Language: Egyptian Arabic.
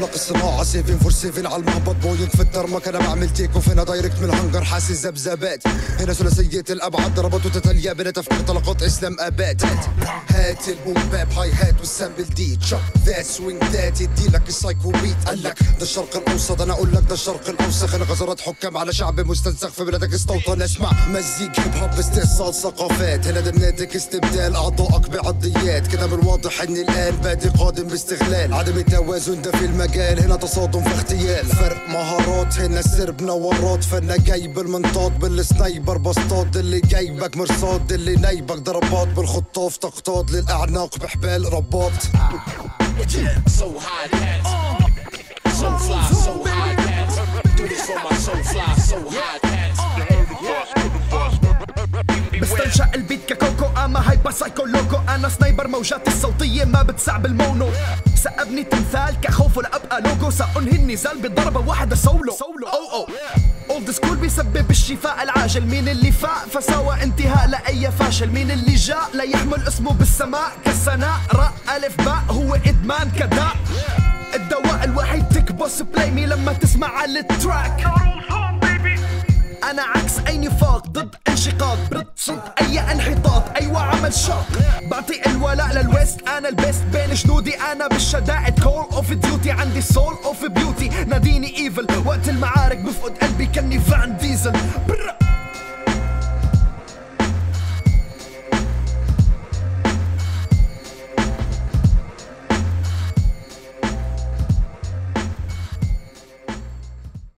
بطلق الصناعة 747 على المهبط بوينج في الترمك انا بعمل تيك اوف هنا دايركت من الهنجر حاسس ذبذبات هنا ثلاثية الابعاد ضربات وتتليا بلا تفكير طلقات اسلام ابات هات هات البوم باب هاي هات والسامبل دي تشوك ذات سوينج ذات يدي لك السايكو بيت قال لك ده الشرق الاوسط انا اقول لك ده الشرق الاوسخ انا غزرات حكام على شعب مستنسخ في بلادك استوطن اسمع مزيك هيب هوب استئصال ثقافات هنا ده بناتك استبدال اعضائك بعضيات كده من الواضح ان الان بادي قادم باستغلال عدم التوازن ده في المجال هنا تصادم في اغتيال فرق مهارات هنا السرب نورات فانا جايب المنطاد بالسنايبر بسطاد اللي جايبك مرصاد اللي نايبك ضربات بالخطاف تقطاد للاعناق بحبال رباط So high cats. So fly, so high cats. Do this for my so fly, so high cats. بستنشق البيت ككوكو اما هايبر سايكو لوكو انا سنايبر موجاتي الصوتية ما بتسع بالمونو سأبني تمثال كخوف ولا ابقى لوجو سأنهي النزال بضربة واحدة سولو سولو او او اولد سكول بيسبب الشفاء العاجل مين اللي فاق فسوى انتهاء لأي فاشل مين اللي جاء ليحمل اسمه بالسماء كالسناء راء ألف باء هو إدمان كداء الدواء الوحيد تكبس بلاي مي لما تسمع على التراك انا عكس اي نفاق ضد انشقاق بتصد اي انحطاط ايوه عمل شوك بعطي الولاء للويست انا البيست بين جنودي انا بالشدائد كول اوف ديوتي عندي سول اوف بيوتي ناديني ايفل وقت المعارك بفقد قلبي كني فان ديزل برا